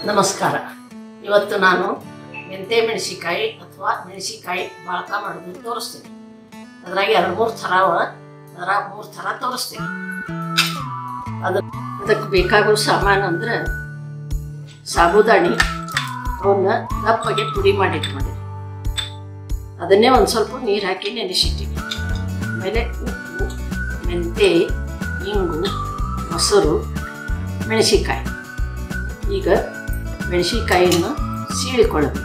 ನಮಸ್ಕಾರ ಇವತ್ತು ನಾನು ಮೆಂತೆ ಮೆಣಸಿಕಾಯಿ ಅಥವಾ ಮೆಣಸಿಕಾಯಿ ಬಾಳ್ಕ ಮಾಡೋದು ತೋರಿಸ್ತೀನಿ ಅದ್ರಾಗ ಎರಡು ಮೂರು ಥರ ಅವ ಅದರ ಮೂರು ಥರ ತೋರಿಸ್ತೀನಿ ಅದ ಅದಕ್ಕೆ ಬೇಕಾಗೋ ಸಾಮಾನು ಅಂದ್ರೆ ಸಾಬುದಾಣಿ ಅವನ್ನ ದಪ್ಪಗೆ ಪುಡಿ ಮಾಡಿ ಇಟ್ಕೊಂಡಿರಿ ಅದನ್ನೇ ಒಂದು ಸ್ವಲ್ಪ ನೀರು ಹಾಕಿ ನೆನೆಸಿಟ್ಟಿವಿ ಆಮೇಲೆ ಉಪ್ಪು ಮೆಂತೆ ಇಂಗು ಮೊಸರು ಮೆಣಸಿಕಾಯಿ ಈಗ ಮೆಣಸಿಕಾಯಿಯನ್ನು ಸೀಳಿಕೊಳ್ಳಬೇಕು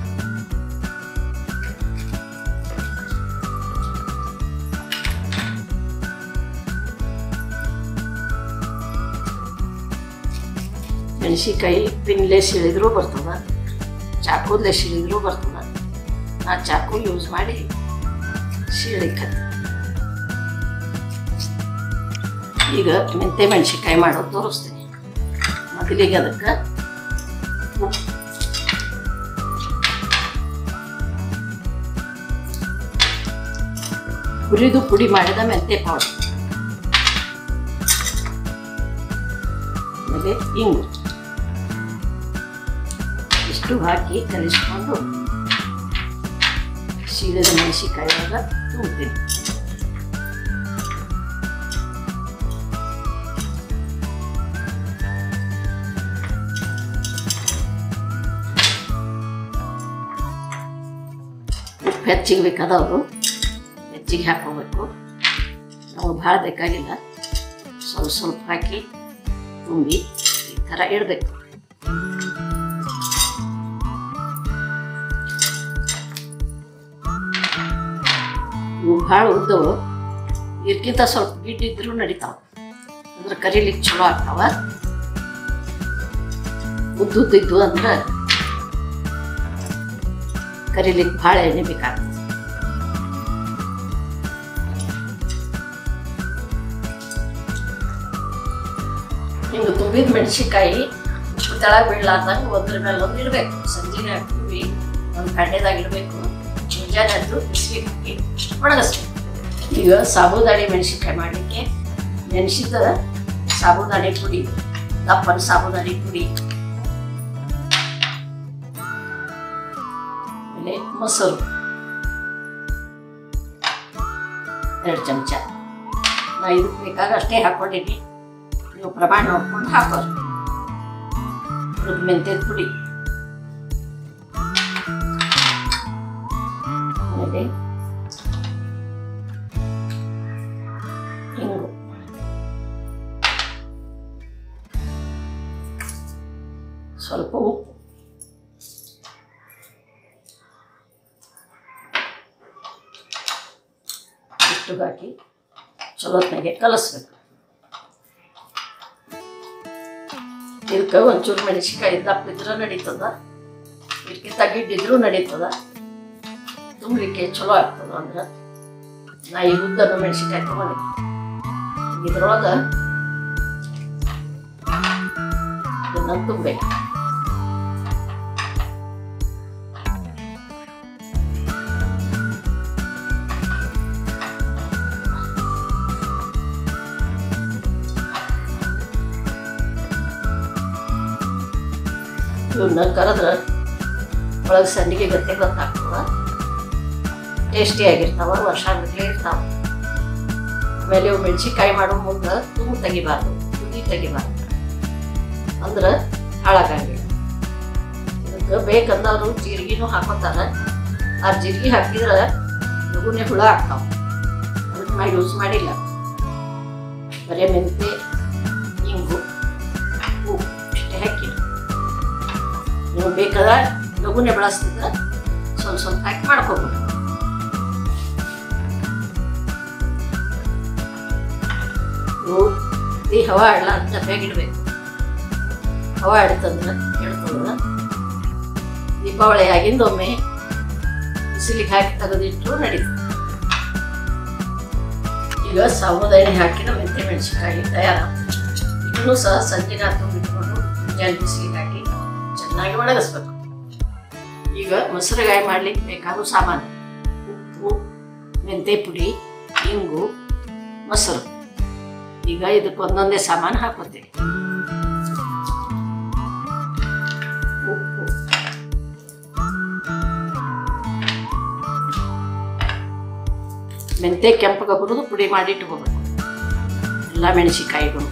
ಮೆಣಸಿಕಾಯಿ ಪಿನ್ಲೆ ಸೀಳಿದ್ರೂ ಬರ್ತದ ಚಾಕುದ್ಲೆ ಸೀಳಿದ್ರೂ ಬರ್ತದ ನಾ ಚಾಕು ಯೂಸ್ ಮಾಡಿ ಸೀಳಿಕತ್ತೆ ಈಗ ಮೆಂತೆ ಮೆಣಸಿಕಾಯಿ ಮಾಡೋದು ತೋರಿಸ್ತೀನಿ ಮೊದಲಿಗೆ ಅದಕ್ಕೆ ಉಪ್ಪು ಹುರಿದು ಪುಡಿ ಮಾಡಿದ ಮೆಂತೆ ಪೌಡರ್ ಆಮೇಲೆ ಇಂಗು ಇಷ್ಟು ಹಾಕಿ ಕಲಿಸ್ಕೊಂಡು ಸೀಳದ ಮೆಣಸಿಕಾಯಿ ಒಳಗೆ ತುಂಬ್ತೀನಿ ಉಪ್ಪು ಹೆಚ್ಚಿಗೆ ಬೇಕಾದವರು ಹೆಚ್ಚಿಗೆ ಹಾಕೋಬೇಕು ನಾವು ಭಾಳ ಬೇಕಾಗಿಲ್ಲ ಸ್ವಲ್ಪ ಸ್ವಲ್ಪ ಹಾಕಿ ತುಂಬಿ ಈ ಥರ ಇಡಬೇಕು ಇವು ಭಾಳ ಉದ್ದವು ಇದಕ್ಕಿಂತ ಸ್ವಲ್ಪ ಗಿಡ್ಡಿದ್ರು ನಡೀತಾವ ಅಂದ್ರೆ ಕರೀಲಿಕ್ಕೆ ಚಲೋ ಆಗ್ತಾವ ಉದ್ದುದ್ದಿದ್ದು ಅಂದ್ರೆ ಕರೀಲಿಕ್ಕೆ ಭಾಳ ಎಣ್ಣೆ ಬೇಕಾಗ್ತದೆ ಹಿಂಗೆ ತುಂಬಿದ ಮೆಣಸಿಕಾಯಿ ಉಪ್ಪು ತೆಳಗೆ ಬೀಳಲಾರ್ದಂಗೆ ಒಂದ್ರ ಮೇಲೆ ಒಂದು ಇಡಬೇಕು ಸಂಜೆಗೆ ಹಾಕ್ತೀವಿ ಒಂದು ಕಣ್ಣೆದಾಗ ಇಡಬೇಕು ಮುಂಜಾನೆ ಅದು ಬಿಸಿ ಹಾಕಿ ಒಣಗಿಸ್ಬೇಕು ಈಗ ಸಾಬುದಾಣಿ ಮೆಣಸಿಕಾಯಿ ಮಾಡಲಿಕ್ಕೆ ನೆನೆಸಿದ ಸಾಬುದಾಣಿ ಪುಡಿ ದಪ್ಪನ ಸಾಬುದಾಣಿ ಪುಡಿ ಆಮೇಲೆ ಮೊಸರು ಎರಡು ಚಮಚ ನಾ ಇದಕ್ಕೆ ಬೇಕಾಗ ಅಷ್ಟೇ ಹಾಕ್ಕೊಂಡಿನಿ ನೀವು ಪ್ರಮಾಣ ನೋಡ್ಕೊಂಡು ಹಾಕೋರು ಅದಕ್ಕೆ ಮೆಂತ್ಯದ ಪುಡಿ ಆಮೇಲೆ ಹಿಂಗು ಸ್ವಲ್ಪ ಉಪ್ಪು ಇಷ್ಟು ಹಾಕಿ ಚಲೋತ್ನಾಗೆ ಕಲಿಸ್ಬೇಕು ಇದಕ್ಕೆ ಒಂಚೂರು ಮೆಣಸಿಕಾಯಿ ದಪ್ಪ ಇದ್ರೆ ನಡೀತದ ಇದಕ್ಕಿಂತ ಗಿಡ್ಡಿದ್ರೂ ನಡೀತದ ತುಂಬಲಿಕ್ಕೆ ಚಲೋ ಆಗ್ತದ ಅಂದ್ರೆ ನಾ ಈ ಉದ್ದನ್ನು ಮೆಣಸಿಕಾಯಿ ತಗೊಂಡಿದ್ದೆ ಇದ್ರೊಳಗೆ ಇದನ್ನ ತುಂಬಬೇಕು ಇವನ್ನ ಕರೆದ್ರೆ ಒಳಗೆ ಸಂಡಿಗೆ ಗತ್ತೆ ಗೊತ್ತಾಗ್ತದ ಟೇಸ್ಟಿಯಾಗಿರ್ತಾವ ವರ್ಷಾನ್ಗಟ್ಲೆ ಇರ್ತಾವ ಆಮೇಲೆ ಇವು ಮೆಣಸಿನ್ಕಾಯಿ ಮಾಡೋ ಮುಂದೆ ತುಂಬ ತೆಗಿಬಾರ್ದು ತುದಿ ತೆಗಿಬಾರ್ದು ಅಂದ್ರೆ ಹಾಳಾಗಂಗಿಲ್ಲ ಇದಕ್ಕೆ ಬೇಕಂದವರು ಜೀರಿಗೆನೂ ಹಾಕೋತಾರ ಆ ಜೀರಿಗೆ ಹಾಕಿದ್ರೆ ಲಘುನೆ ಹುಳ ಆಗ್ತಾವ ಅದಕ್ಕೆ ನಾ ಯೂಸ್ ಮಾಡಿಲ್ಲ ಬರೀ ಮೆಂತೆ ಇಂಗು ಉಪ್ಪು ಇಷ್ಟೇ ಹಾಕಿ ನೀವು ಬೇಕಾದ ಲಘುನೆ ಬಳಸ್ತಿದ್ರೆ ಸ್ವಲ್ಪ ಸ್ವಲ್ಪ ಹಾಕಿ ಮಾಡ್ಕೋಬೋದು ಇವು ಈ ಹವಾ ಆಡಲ್ಲ ಅಂತ ಬೇಗಿಡ್ಬೇಕು ಹವಾ ಆಡ್ತಂದ್ರೆ ಹೇಳ್ತಂದ್ರೆ ದೀಪಾವಳಿ ಆಗಿಂದ ಒಮ್ಮೆ ಬಿಸಿಲಿಗೆ ಹಾಕಿ ತೆಗೆದಿಟ್ಟು ನಡೀತದೆ ಈಗ ಸಾಬುದಾನಿ ಹಾಕಿದ ಮೆಂತೆ ಮೆಣಸಿನಕಾಯಿ ತಯಾರಾಗ್ತದೆ ಇದನ್ನು ಸಹ ಸಂಜೆಗೆ ತುಂಬಿಟ್ಕೊಂಡು ಮುಂಜಾನೆ ಬಿಸಿಲಿಗೆ ಹಾಕಿ ಚೆನ್ನಾಗಿ ಒಣಗಿಸ್ಬೇಕು ಈಗ ಮೊಸರುಗಾಯಿ ಮಾಡ್ಲಿಕ್ಕೆ ಬೇಕಾದ ಸಾಮಾನು ಉಪ್ಪು ಮೆಂತೆ ಪುಡಿ ಇಂಗು ಮೊಸರು ಈಗ ಇದಕ್ಕೆ ಒಂದೊಂದೇ ಸಾಮಾನು ಹಾಕೋತೀವಿ ಮೆಂತೆ ಕೆಂಪಗೆ ಹುರಿದು ಪುಡಿ ಮಾಡಿ ಇಟ್ಕೋಬೇಕು ಎಲ್ಲ ಮೆಣಸಿಕಾಯಿಗಳು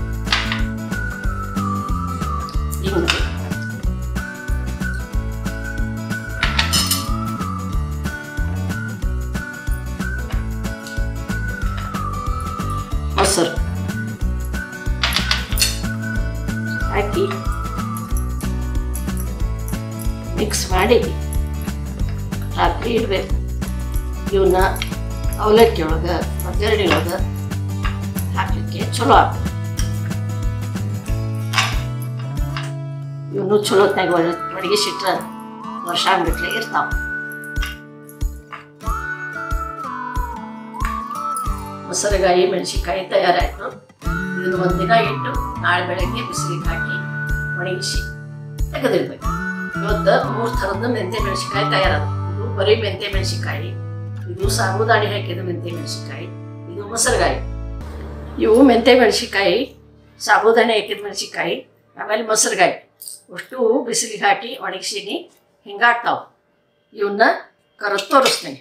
ಹಿಂಗೆ ಮೊಸರು ಹಾಕಿ ಮಿಕ್ಸ್ ಮಾಡಿ ರಾತ್ರಿ ಇಡಬೇಕು ಇವನ್ನ ಅವಲಕ್ಕಿ ಒಳಗೆ ಒಗ್ಗರಣೆ ಒಳಗೆ ಹಾಕಲಿಕ್ಕೆ ಚಲೋ ಆಗ್ತದೆ ಇವನು ಚಲೋತ್ನಾಗ ಒಣಗಿಸಿಟ್ರೆ ವರ್ಷಾಂಗಟ್ಲೆ ಇರ್ತಾವ ಮೊಸರುಗಾಯಿ ಮೆಣಸಿನ್ಕಾಯಿ ತಯಾರಾಯಿತು ಇದನ್ನು ಒಂದಿನ ಇಟ್ಟು ನಾಳೆ ಬೆಳಗ್ಗೆ ಬಿಸಿಲಿಗೆ ಹಾಕಿ ಒಣಗಿಸಿ ತೆಗೆದಿಡ್ಬೇಕು ಇವತ್ತು ಮೂರು ಥರದ ಮೆಂತೆ ಮೆಣಸಿನ್ಕಾಯಿ ತಯಾರಾದ ಇದು ಬರೀ ಮೆಂತೆ ಮೆಣಸಿನ್ಕಾಯಿ ಇದು ಸಾಬುದಾಣಿ ಹಾಕಿದ ಮೆಂತೆ ಮೆಣಸಿನ್ಕಾಯಿ ಇದು ಮೊಸರುಗಾಯಿ ಇವು ಮೆಂತೆ ಮೆಣಸಿನ್ಕಾಯಿ ಸಾಬುದಾಣಿ ಹಾಕಿದ ಮೆಣಸಿನ್ಕಾಯಿ ಆಮೇಲೆ ಮೊಸರುಗಾಯಿ ಅಷ್ಟು ಬಿಸಿಲಿಗೆ ಹಾಕಿ ಒಣಗಿಸೀನಿ ಹಿಂಗಾಗ್ತಾವ ಇವನ್ನ ಕರೆದು ತೋರಿಸ್ತೀನಿ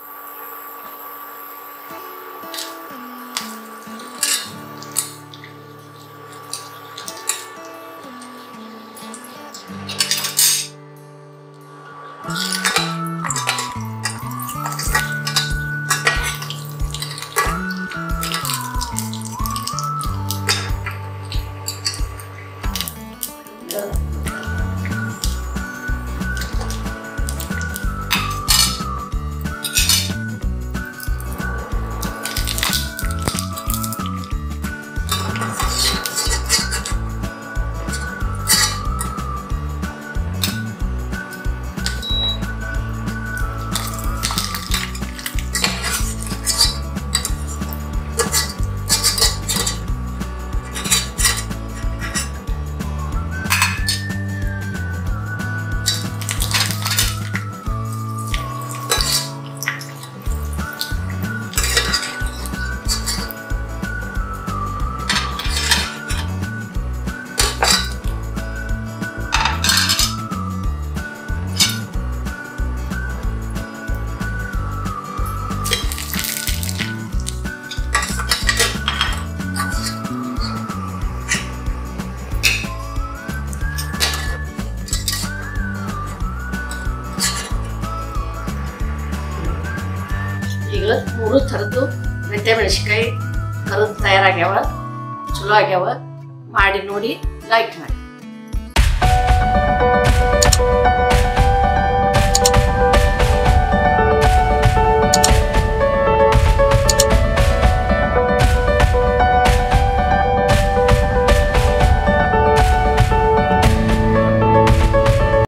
ಈಗ ಮೂರು ಥರದ್ದು ಮೆಂತೆ ಮೆಣಸಿನ್ಕಾಯಿ ಕರೆದು ತಯಾರಾಗ್ಯಾವ ಚಲೋ ಆಗ್ಯಾವ ಮಾಡಿ ನೋಡಿ ಲೈಕ್ ಮಾಡಿ